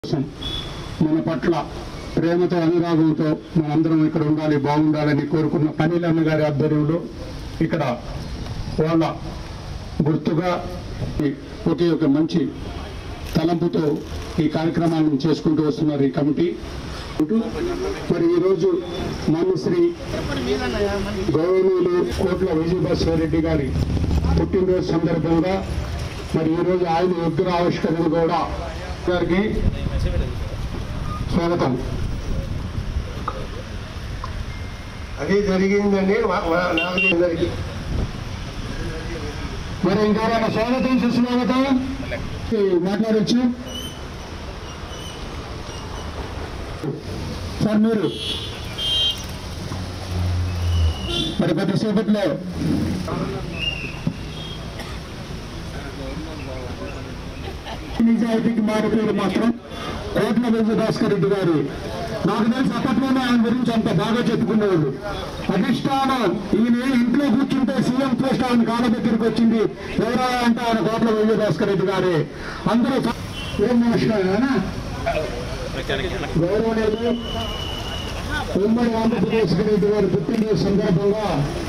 కోసం మన పట్ల ప్రేమతో అనురాగంతో మనందరం ఇక్కడ ఉండాలి బాగుండాలని కోరుకున్న పనిలన్న గారి ఆధ్వర్యంలో ఇక్కడ వాళ్ళ గుర్తుగా ఈ ఒకే ఒక మంచి తలంపుతో ఈ కార్యక్రమాలను చేసుకుంటూ వస్తున్నారు ఈ కమిటీ మరి ఈరోజు మాన్యశ్రీ గౌరవనీయులు కోట్ల విజయభాస్కర్ గారి పుట్టినరోజు సందర్భంగా మరి ఈరోజు ఆయన విగ్రహ ఆవిష్కరణ కూడా గారికి స్వాగతం అది జరిగిందని మా- మా- నాకు తెలియదు. మరి ఇంకెవరైనా స్వాగతం సుస్వాగతం మాట్లాడచ్చు సార్ మీరు మరి కొద్దిసేపట్లో నిజాయితీకి మారిపోయారు మాత్రం కోట్ల విజయభాస్కర్ రెడ్డి గారు నాకు తెలిసి అప్పట్లోనే ఆయన గురించి అంత బాగా చెప్పుకునేవాళ్ళు అధిష్టానం ఈయన ఇంట్లో కూర్చుంటే సీఎం పోస్ట్ ఆయన కాళ్ళ దగ్గరికి వచ్చింది ఎవరా అంటే ఆయన కోట్ల విజయభాస్కర్ రెడ్డి గారే అందరూ స- ఏం నమస్కారం గౌరవనీయులు ఉమ్మడి ఆంధ్రప్రదేశ్ రెడ్డి గారి పుట్టినరోజు సందర్భంగా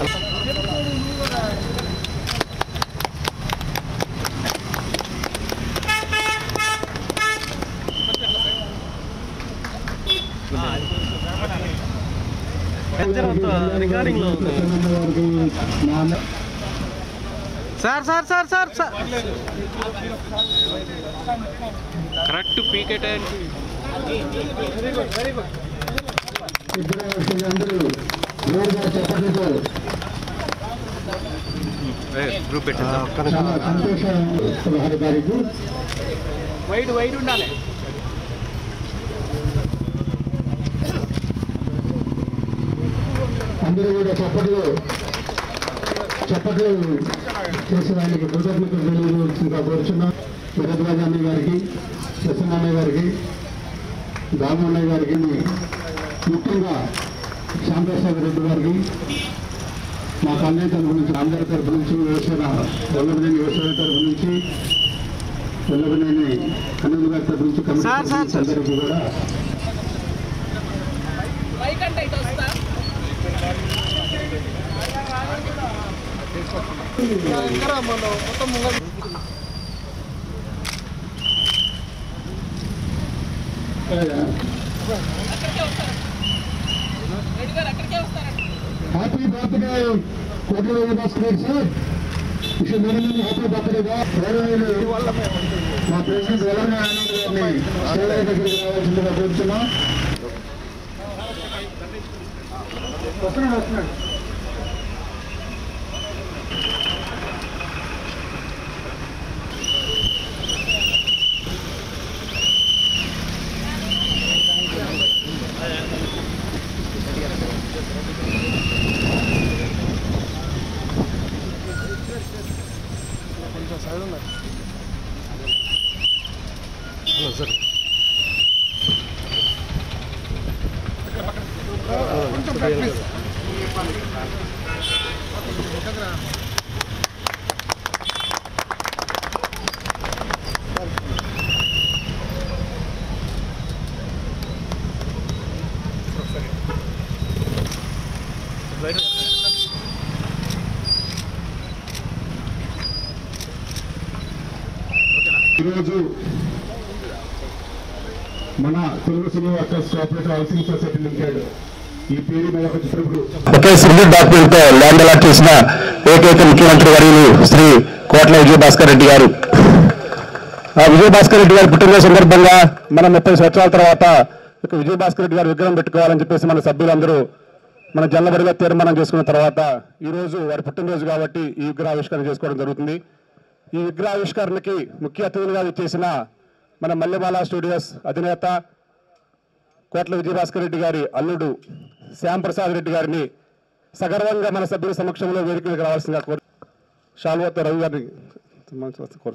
రికార్డింగ్ లో ఉంది వారికి నా sir sir sir sir sir correct పీకే టైంకి ఇద్దరు అందరూ జోరుగా చెప్పడంతో గ్రూప్ పెట్టేద్దాం చాలా సంతోషం పదహారు తారీఖు వైడ్ వైడ్ ఉండాలి అందరూ కూడా చప్పట్లు చప్పట్లు చేసిన ఆయనకి కృతజ్ఞతలు తెలియజేస్తుందిగా కోరుచున్నాం భరద్వాజ అన్నయ్య గారికి ప్రసన్నయ్య గారికి దామన్నయ్య గారికి ముఖ్యంగా శ్యాంప్రసాద్ రెడ్డి గారికి మా కన్నయ్య తరఫు నుంచి అందరి తరఫు నుంచి వ్యవసాయ వల్లభనేని వ్యవసాయ తరఫు నుంచి వల్లభనేని అనిల్ గారి తరఫు నుంచి కమిటీ సార్, సార్, తరఫు నుంచి అందరికీ కూడా happy birthday Koti Bhaskar sir విషయం మెనీ హ్యాపీ బర్త్డేగా గౌరవనీయులు మా ప్రెసిడెంట్ వల్లనే ఆనంద్ గారిని స్టేజ్ దగ్గరికి రావాల్సిందిగా కోరుతున్నాం వస్తున్నాడు వస్తున్నాడు ఈరోజు మన Telugu cinema workers cooperative housing society limited ఈ పేరు మీద ఒక చిత్రప్పుడు ఒకే సింగిల్ డాక్యుమెంట్ తో ల్యాండ్ అలాట్ చేసిన ఏకైక ముఖ్యమంత్రి వర్యులు శ్రీ కోట్ల విజయభాస్కర్ రెడ్డి గారు ఆ విజయభాస్కర్ రెడ్డి గారి పుట్టినరోజు సందర్భంగా మనం ముప్పై సంవత్సరాల తర్వాత ఒక విజయభాస్కర్ రెడ్డి గారి విగ్రహం పెట్టుకోవాలని చెప్పేసి మన సభ్యులందరూ మన జల్లబడిగా తీర్మానం చేసుకున్న తర్వాత ఈ రోజు వారి పుట్టినరోజు కాబట్టి ఈ విగ్రహ ఆవిష్కరణ చేసుకోవడం జరుగుతుంది ఈ విగ్రహ ఆవిష్కరణకి ముఖ్య అతిథులుగా చేసిన మన మల్లెమాల స్టూడియోస్ అధినేత కోట్ల విజయభాస్కర్ రెడ్డి గారి అల్లుడు శ్యామ్ ప్రసాద్ రెడ్డి గారిని సగర్వంగా మన సభ్యుల సమక్షంలో వేదిక మీదకి రావాల్సిందిగా కోరు షాల్వాతో రవి గారిని కోరు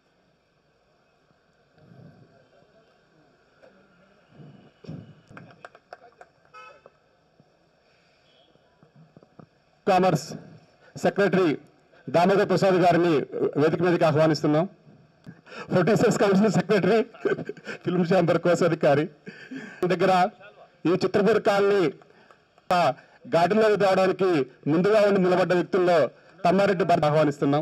కామర్స్ సెక్రటరీ దామోదర్ ప్రసాద్ గారిని వేదిక మీదకి ఆహ్వానిస్తున్నాం producers council secretary film chamber కోశాధికారి దగ్గర ఈ చిత్రపూర్ కాలనీ గాడిలోకి తేవడానికి ముందుగా ఉండి నిలబడ్డ వ్యక్తుల్లో తమ్మారెడ్డి భర్త ఆహ్వానిస్తున్నాం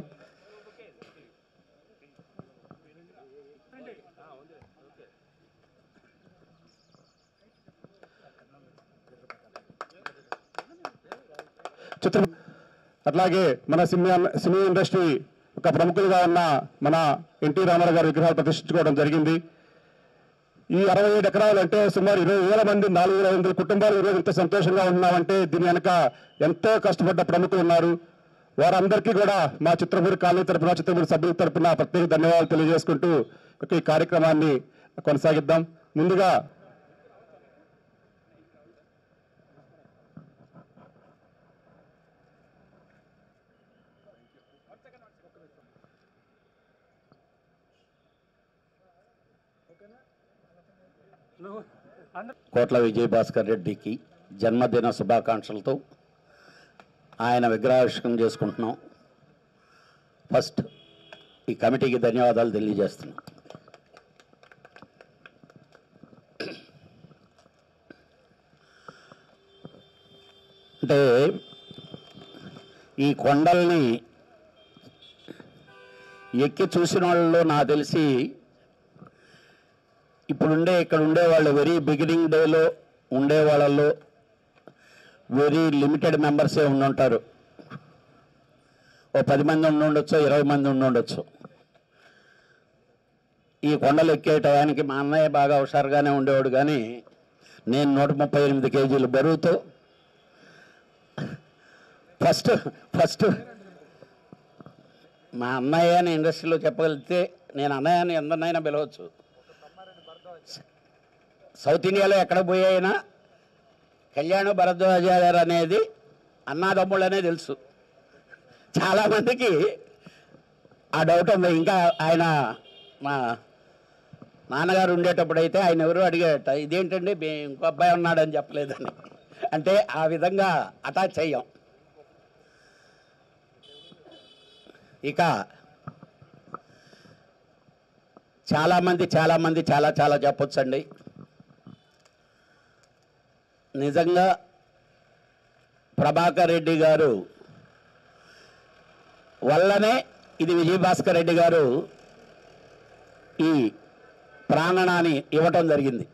చిత్ర అట్లాగే మన సినిమా సినీ ఇండస్ట్రీ ఒక ప్రముఖులుగా ఉన్న మన ఎన్టీ రామారావు గారి విగ్రహాలు ప్రతిష్ఠించుకోవడం జరిగింది ఈ అరవై ఏడు ఎకరాలు అంటే సుమారు ఇరవై వేల మంది నాలుగు వేల వందల కుటుంబాలు ఈరోజు ఇంత సంతోషంగా ఉన్నామంటే దీని వెనక ఎంతో కష్టపడ్డ ప్రముఖులు ఉన్నారు వారందరికీ కూడా మా చిత్రపూరి కాలనీ తరపున చిత్రపూరి సభ్యుల తరపున ప్రత్యేక ధన్యవాదాలు తెలియజేసుకుంటూ ఇక ఈ కార్యక్రమాన్ని కొనసాగిద్దాం ముందుగా కోట్ల విజయభాస్కర్ రెడ్డికి జన్మదిన శుభాకాంక్షలతో ఆయన విగ్రహావిష్కరణ చేసుకుంటున్నాం ఫస్ట్ ఈ కమిటీకి ధన్యవాదాలు తెలియజేస్తున్నాం అంటే ఈ కొండల్ని ఎక్కి చూసిన వాళ్ళు నాకు తెలిసి ఇప్పుడుండే ఇక్కడ ఉండే వాళ్ళు వెరీ బిగినింగ్ డేలో ఉండే వాళ్ళలో వెరీ లిమిటెడ్ మెంబర్సే ఉండుంటారు ఓ పది మంది ఉండి ఉండొచ్చు ఇరవై మంది ఉండి ఉండొచ్చు ఈ కొండలు ఎక్కే టయానికి మా అన్నయ్య బాగా హుషారుగానే ఉండేవాడు కానీ నేను నూట ముప్పై ఎనిమిది కేజీలు బరువుతో ఫస్ట్ ఫస్ట్ మా అన్నయ్య అని ఇండస్ట్రీలో చెప్పగలిగితే నేను అన్నయ్య అని ఎందరినైనా పిలవచ్చు సౌత్ ఇండియాలో ఎక్కడ పోయినా కళ్యాణ భరద్వాజ గారు అనేది అన్నాదమ్ముళ్ళనే తెలుసు చాలామందికి ఆ డౌట్ ఉంది ఇంకా ఆయన మా నాన్నగారు ఉండేటప్పుడు అయితే ఆయన ఎవరు అడిగేట ఇదేంటండి మీ ఇంకో అబ్బాయి ఉన్నాడని చెప్పలేదని అంటే ఆ విధంగా అటాచ్ చెయ్యం ఇక చాలామంది చాలామంది చాలా చాలా చెప్పొచ్చండి నిజంగా ప్రభాకర్ రెడ్డి గారు వల్లనే ఇది విజయభాస్కర్ రెడ్డి గారు ఈ ప్రాంగణాన్ని ఇవ్వటం జరిగింది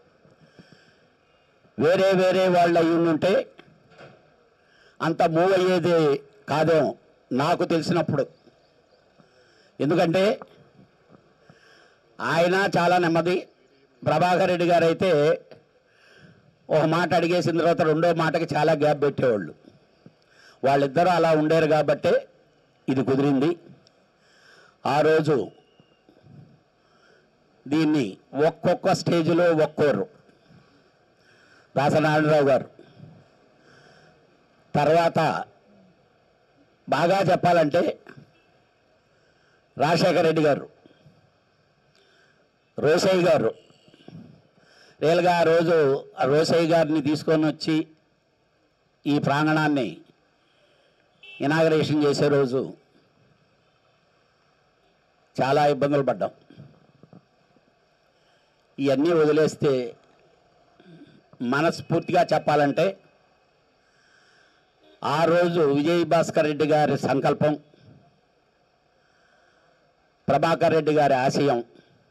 వేరే వేరే వాళ్ళు అయి ఉంటే అంత మూవ్ అయ్యేది కాదేమో నాకు తెలిసినప్పుడు ఎందుకంటే ఆయన చాలా నెమ్మది ప్రభాకర్ రెడ్డి గారు అయితే ఒక మాట అడిగేసిన తర్వాత రెండో మాటకి చాలా గ్యాప్ పెట్టేవాళ్ళు వాళ్ళిద్దరూ అలా ఉండేరు కాబట్టే ఇది కుదిరింది ఆ రోజు దీన్ని ఒక్కొక్క స్టేజ్లో ఒక్కోరు దాసనారాయణరావు గారు తర్వాత బాగా చెప్పాలంటే రాజశేఖర రెడ్డి గారు రోసయ్య గారు రియల్గా ఆ రోజు ఆ రోసయ్య గారిని తీసుకొని వచ్చి ఈ ప్రాంగణాన్ని ఇనాగరేషన్ చేసే రోజు చాలా ఇబ్బందులు పడ్డాం ఇవన్నీ వదిలేస్తే మనస్ఫూర్తిగా చెప్పాలంటే ఆ రోజు విజయ్ భాస్కర్ రెడ్డి గారి సంకల్పం ప్రభాకర్ రెడ్డి గారి ఆశయం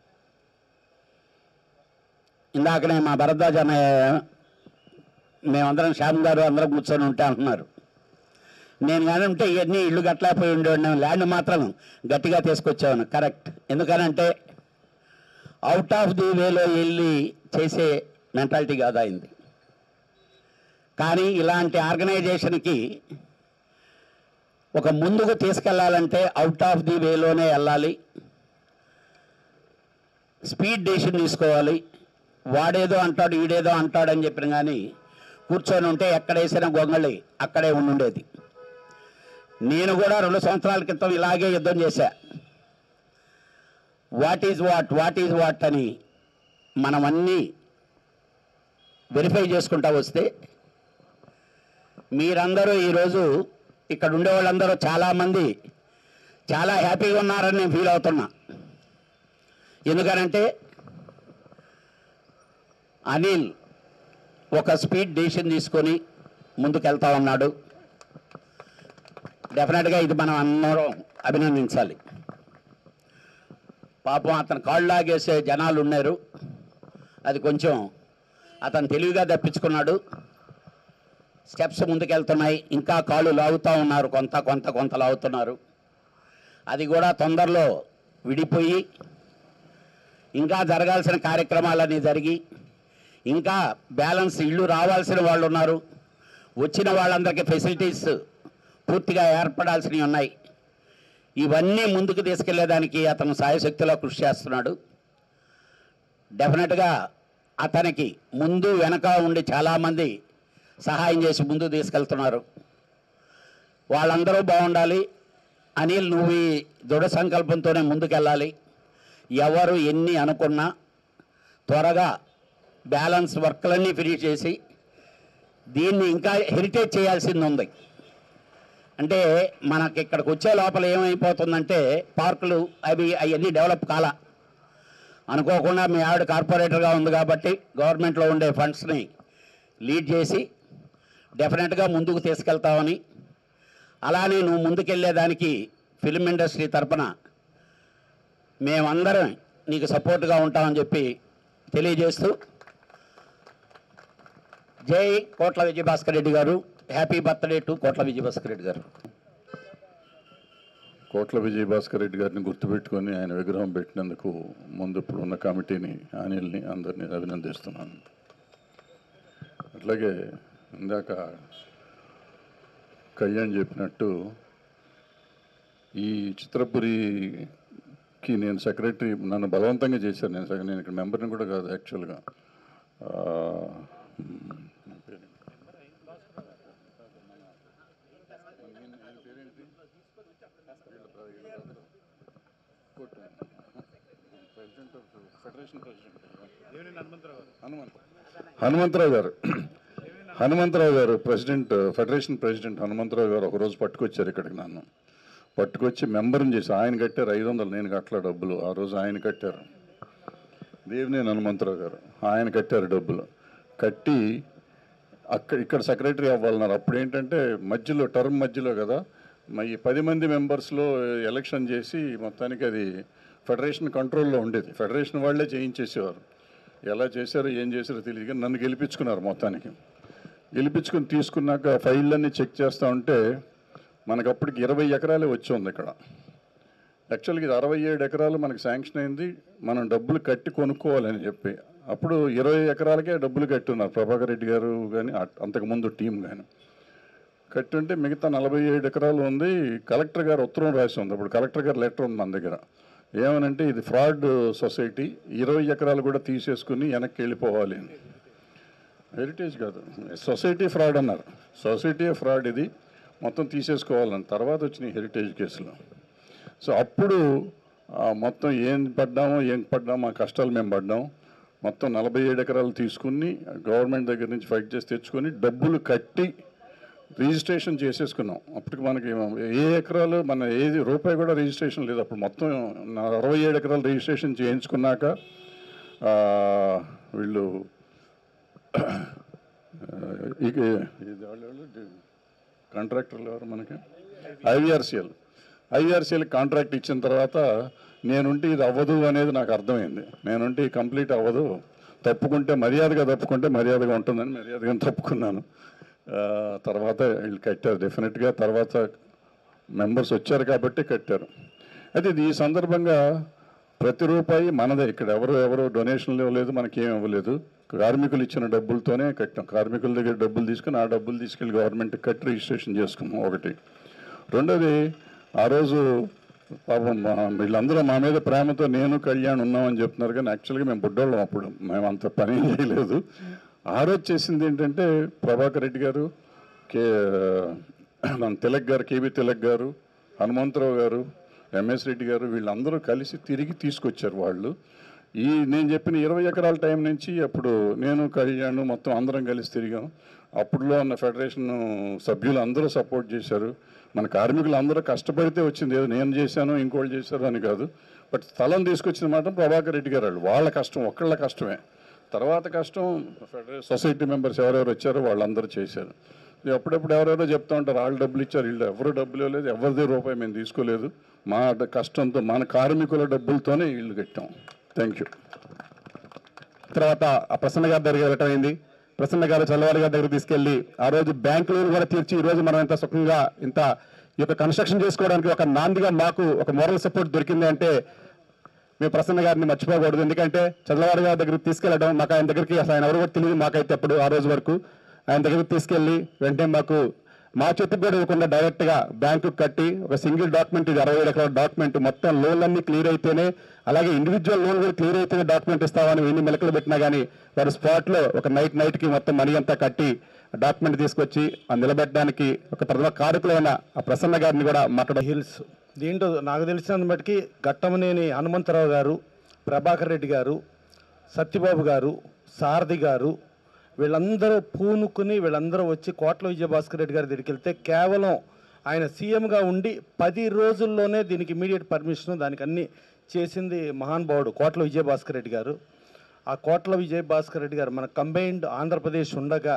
ఇందాకనే మా భరద్వాజ్ అన్నయ్య మేమందరం శ్యామ్ గారు అందరం కూర్చొని ఉంటే అంటున్నారు నేను కానీ ఉంటే ఇవన్నీ ఇల్లు గట్లేకపోయి ఉండేవాడిని ల్యాండ్ మాత్రం గట్టిగా తీసుకొచ్చాను కరెక్ట్ ఎందుకనంటే అవుట్ ఆఫ్ ది వేలో వెళ్ళి చేసే మెంటాలిటీ కాదు అయింది కానీ ఇలాంటి ఆర్గనైజేషన్కి ఒక ముందుకు తీసుకెళ్లాలంటే అవుట్ ఆఫ్ ది వేలోనే వెళ్ళాలి స్పీడ్ డెసిషన్ తీసుకోవాలి వాడేదో అంటాడు ఈడేదో అంటాడని చెప్పిన కానీ కూర్చొని ఉంటే ఎక్కడేసిన గొంగళి అక్కడే ఉండుండేది నేను కూడా రెండు సంవత్సరాల క్రితం ఇలాగే యుద్ధం చేశా what is what what is what అని మనం అన్నీ వెరిఫై చేసుకుంటా వస్తే మీరందరూ ఈరోజు ఇక్కడ ఉండే వాళ్ళందరూ చాలామంది చాలా హ్యాపీగా ఉన్నారని నేను ఫీల్ అవుతున్నా ఎందుకనంటే అనిల్ ఒక స్పీడ్ డెసిషన్ తీసుకొని ముందుకెళ్తా ఉన్నాడు డెఫినెట్గా ఇది మనం అందరం అభినందించాలి పాపం అతను కాళ్ళు లాగేసే జనాలు ఉన్నారు అది కొంచెం అతను తెలివిగా తప్పించుకున్నాడు స్టెప్స్ ముందుకెళ్తున్నాయి ఇంకా కాళ్ళు లాగుతూ ఉన్నారు కొంత కొంత కొంత లాగుతున్నారు అది కూడా తొందరలో విడిపోయి ఇంకా జరగాల్సిన కార్యక్రమాలన్నీ జరిగి ఇంకా బ్యాలెన్స్ ఇళ్ళు రావాల్సిన వాళ్ళు ఉన్నారు వచ్చిన వాళ్ళందరికీ ఫెసిలిటీస్ పూర్తిగా ఏర్పడాల్సినవి ఉన్నాయి ఇవన్నీ ముందుకు తీసుకెళ్లేదానికి అతను సాయశక్తిలో కృషి చేస్తున్నాడు డెఫినెట్గా అతనికి ముందు వెనక ఉండి చాలామంది సహాయం చేసి ముందుకు తీసుకెళ్తున్నారు వాళ్ళందరూ బాగుండాలి అనిల్ నువ్వు ఈ దృఢ సంకల్పంతోనే ముందుకెళ్ళాలి ఎవరు ఎన్ని అనుకున్నా త్వరగా బ్యాలెన్స్ వర్క్లన్నీ ఫినిష్ చేసి దీన్ని ఇంకా హెరిటేజ్ చేయాల్సింది ఉంది అంటే మనకి ఇక్కడికి వచ్చే లోపల ఏమైపోతుందంటే పార్కులు అవి అవన్నీ డెవలప్ కాలా అనుకోకుండా మీ ఆవిడ కార్పొరేటర్గా ఉంది కాబట్టి గవర్నమెంట్లో ఉండే ఫండ్స్ని లీడ్ చేసి డెఫినెట్గా ముందుకు తీసుకెళ్తామని అలానే నువ్వు ముందుకెళ్ళేదానికి ఫిలిం ఇండస్ట్రీ తరపున మేమందరం నీకు సపోర్ట్గా ఉంటామని చెప్పి తెలియజేస్తూ జై కోట్ల విజయభాస్కర్ రెడ్డి గారు హ్యాపీ బర్త్డే టు కోట్ల విజయభాస్కర్ రెడ్డి గారు కోట్ల విజయభాస్కర్ రెడ్డి గారిని గుర్తుపెట్టుకొని ఆయన విగ్రహం పెట్టినందుకు ముందు ఇప్పుడు ఉన్న కమిటీని అనిల్ని అందరినీ అభినందిస్తున్నాను అట్లాగే ఇందాక కళ్యాణ్ చెప్పినట్టు ఈ చిత్రపురికి నేను సెక్రటరీ నన్ను బలవంతంగా చేశాను నేను సెక్ర- నేను ఇక్కడ మెంబర్ని కూడా కాదు యాక్చువల్గా ఆ, హనుమంతరావు గారు హనుమంతరావు గారు ప్రెసిడెంట్ ఫెడరేషన్ ప్రెసిడెంట్ హనుమంతరావు గారు ఒకరోజు పట్టుకొచ్చారు ఇక్కడికి నన్ను పట్టుకొచ్చి మెంబర్ని చేసి ఆయన కట్టారు ఐదు వందలు నేను కట్టలే డబ్బులు ఆ రోజు ఆయన కట్టారు దేవినేని హనుమంతరావు గారు ఆయన కట్టారు డబ్బులు కట్టి అక్కడ ఇక్కడ సెక్రటరీ అవ్వాలన్నారు అప్పుడు ఏంటంటే మధ్యలో టర్మ్ మధ్యలో కదా మా ఈ పది మంది మెంబర్స్లో ఎలక్షన్ చేసి మొత్తానికి అది ఫెడరేషన్ కంట్రోల్లో ఉండేది ఫెడరేషన్ వాళ్ళే చేయించేసేవారు ఎలా చేశారో ఏం చేశారో తెలియదు కానీ నన్ను గెలిపించుకున్నారు మొత్తానికి గెలిపించుకుని తీసుకున్నాక ఫైళ్ళన్నీ చెక్ చేస్తూ ఉంటే మనకు అప్పటికి ఇరవై ఎకరాలే వచ్చి ఉంది ఇక్కడ యాక్చువల్గా ఇది అరవై ఏడు ఎకరాలు మనకి శాంక్షన్ అయింది మనం డబ్బులు కట్టి కొనుక్కోవాలని చెప్పి అప్పుడు ఇరవై ఎకరాలకే డబ్బులు కట్టి ఉన్నారు ప్రభాకర్ రెడ్డి గారు కానీ అంతకుముందు టీం కానీ కట్టుంటే మిగతా నలభై ఏడు ఎకరాలు ఉంది కలెక్టర్ గారు ఉత్తరం రాసి ఉంది అప్పుడు కలెక్టర్ గారు లెటర్ ఉంది మన దగ్గర ఏమనంటే ఇది ఫ్రాడ్ సొసైటీ ఇరవై ఎకరాలు కూడా తీసేసుకుని వెనక్కి వెళ్ళిపోవాలి అని హెరిటేజ్ కాదు సొసైటీ ఫ్రాడ్ అన్నారు సొసైటీ ఫ్రాడ్ ఇది మొత్తం తీసేసుకోవాలని తర్వాత వచ్చిన హెరిటేజ్ కేసులో సో అప్పుడు ఆ, మొత్తం ఏం పడ్డామో ఏం పడ్డామో ఆ కష్టాలు మేము పడ్డాం మొత్తం నలభై ఏడు ఎకరాలు తీసుకుని గవర్నమెంట్ దగ్గర నుంచి ఫైట్ చేసి తెచ్చుకొని డబ్బులు కట్టి రిజిస్ట్రేషన్ చేసేసుకున్నాం అప్పటికి మనకి ఏ ఎకరాలు మన ఏది రూపాయి కూడా రిజిస్ట్రేషన్ లేదు అప్పుడు మొత్తం నా అరవై ఏడు ఎకరాలు రిజిస్ట్రేషన్ చేయించుకున్నాక ఆ, వీళ్ళు ఇక ఇది వాళ్ళు కాంట్రాక్టర్లు ఎవరు మనకి ఐవీఆర్సీఎల్ ఐవీఆర్సీఎల్ కాంట్రాక్ట్ ఇచ్చిన తర్వాత నేనుంటే ఇది అవ్వదు అనేది నాకు అర్థమైంది నేనుంటే ఇది కంప్లీట్ అవ్వదు తప్పుకుంటే మర్యాదగా తప్పుకుంటే మర్యాదగా ఉంటుందని మర్యాదగా తప్పుకున్నాను ఆ, తర్వాత వీళ్ళు కట్టారు డెఫినెట్గా తర్వాత మెంబర్స్ వచ్చారు కాబట్టి కట్టారు అయితే ఇది ఈ సందర్భంగా ప్రతి రూపాయి మనదే ఇక్కడ ఎవరు ఎవరు డొనేషన్లు ఇవ్వలేదు మనకేం ఇవ్వలేదు కార్మికులు ఇచ్చిన డబ్బులతోనే కట్టాం కార్మికుల దగ్గర డబ్బులు తీసుకుని ఆ డబ్బులు తీసుకెళ్ళి గవర్నమెంట్కి కట్టి రిజిస్ట్రేషన్ చేసుకున్నాం ఒకటి రెండోది ఆ రోజు పాపం మా- వీళ్ళందరూ మా మీద ప్రేమతో నేను కళ్యాణ్ ఉన్నామని చెప్తున్నారు కానీ యాక్చువల్గా మేము బుడ్డోళ్ళం అప్పుడు మేము అంత పని ఏం చేయలేదు ఆ రోజు చేసింది ఏంటంటే ప్రభాకర్ రెడ్డి గారు కే మన తిలక్ గారు కేబీ తిలక్ గారు హనుమంతరావు గారు ఎంఎస్ రెడ్డి గారు వీళ్ళందరూ కలిసి తిరిగి తీసుకొచ్చారు వాళ్ళు ఈ నేను చెప్పిన ఇరవై ఎకరాల టైం నుంచి అప్పుడు నేను కళ్యాణ్ మొత్తం అందరం కలిసి తిరిగాం అప్పుడులో ఉన్న ఫెడరేషన్ సభ్యులు అందరూ సపోర్ట్ చేశారు మన కార్మికులు అందరూ కష్టపడితే వచ్చింది ఏదో నేను చేశాను ఇంకోళ్ళు చేశారు అని కాదు బట్ స్థలం తీసుకొచ్చిన మాత్రం ప్రభాకర్ రెడ్డి గారు వాళ్ళు వాళ్ళ కష్టం ఒక్కళ్ళ కష్టమే తర్వాత కష్టం ఫెడరేషన్ సొసైటీ మెంబర్స్ ఎవరెవరు వచ్చారో వాళ్ళందరూ చేశారు ఇది అప్పుడప్పుడు ఎవరెవరో చెప్తా ఉంటారు వాళ్ళు డబ్బులు ఇచ్చారు వీళ్ళు ఎవరు డబ్బులు ఇవ్వలేదు ఎవరిదే రూపాయి మేము తీసుకోలేదు మా డ- కష్టంతో మన కార్మికుల డబ్బులతోనే ఇల్లు కట్టాం థ్యాంక్ యూ తర్వాత ఆ ప్రసన్న గారి దగ్గర వెళ్ళటం అయింది ప్రసన్న గారు చల్లవారి గారి దగ్గర తీసుకెళ్లి ఆ రోజు బ్యాంక్ లోన్ కూడా తీర్చి ఈ రోజు మనం ఇంత సుఖంగా ఇంత ఈ యొక్క కన్స్ట్రక్షన్ చేసుకోవడానికి ఒక నాందిగా మాకు ఒక మోరల్ సపోర్ట్ దొరికింది అంటే మేము ప్రసన్న గారిని మర్చిపోకూడదు ఎందుకంటే చల్లవారి గారి దగ్గరికి తీసుకెళ్ళడం మాకు ఆయన దగ్గరికి అసలు ఆయన ఎవరు కూడా తెలియదు మాకైతే అప్పుడు ఆ రోజు వరకు ఆయన దగ్గరికి తీసుకెళ్ళి వెంటనే మాకు మా చేతికి కూడా ఇవ్వకుండా డైరెక్ట్ గా బ్యాంకు కట్టి ఒక సింగిల్ డాక్యుమెంట్ ఇది అరవై ఏడు ఎకరాల డాక్యుమెంట్ మొత్తం లోన్లన్నీ క్లియర్ అయితేనే అలాగే ఇండివిజువల్ లోన్ కూడా క్లియర్ అయితేనే డాక్యుమెంట్ ఇస్తామని ఎన్ని మెలకలు పెట్టినా కానీ వారు స్పాట్ లో ఒక నైట్ నైట్ కి మొత్తం మనీ అంతా కట్టి డాక్యుమెంట్ తీసుకొచ్చి ఆ నిలబెట్టడానికి ఒక ప్రథమ కారకులైన ఆ ప్రసన్న గారిని కూడా మాట్లాడ హిల్స్ దీంట్లో నాకు తెలిసినంత మటుకి ఘట్టమనేని హనుమంతరావు గారు ప్రభాకర్ రెడ్డి గారు సత్యబాబు గారు సారథి గారు వీళ్ళందరూ పూనుకుని వీళ్ళందరూ వచ్చి కోట్ల విజయభాస్కర్ రెడ్డి గారి దగ్గరికి వెళ్తే కేవలం ఆయన సీఎంగా ఉండి పది రోజుల్లోనే దీనికి ఇమీడియట్ పర్మిషన్ దానికి అన్ని చేసింది మహానుభావుడు కోట్ల విజయభాస్కర్ రెడ్డి గారు ఆ కోట్ల విజయభాస్కర్ రెడ్డి గారు మన కంబైన్డ్ ఆంధ్రప్రదేశ్ ఉండగా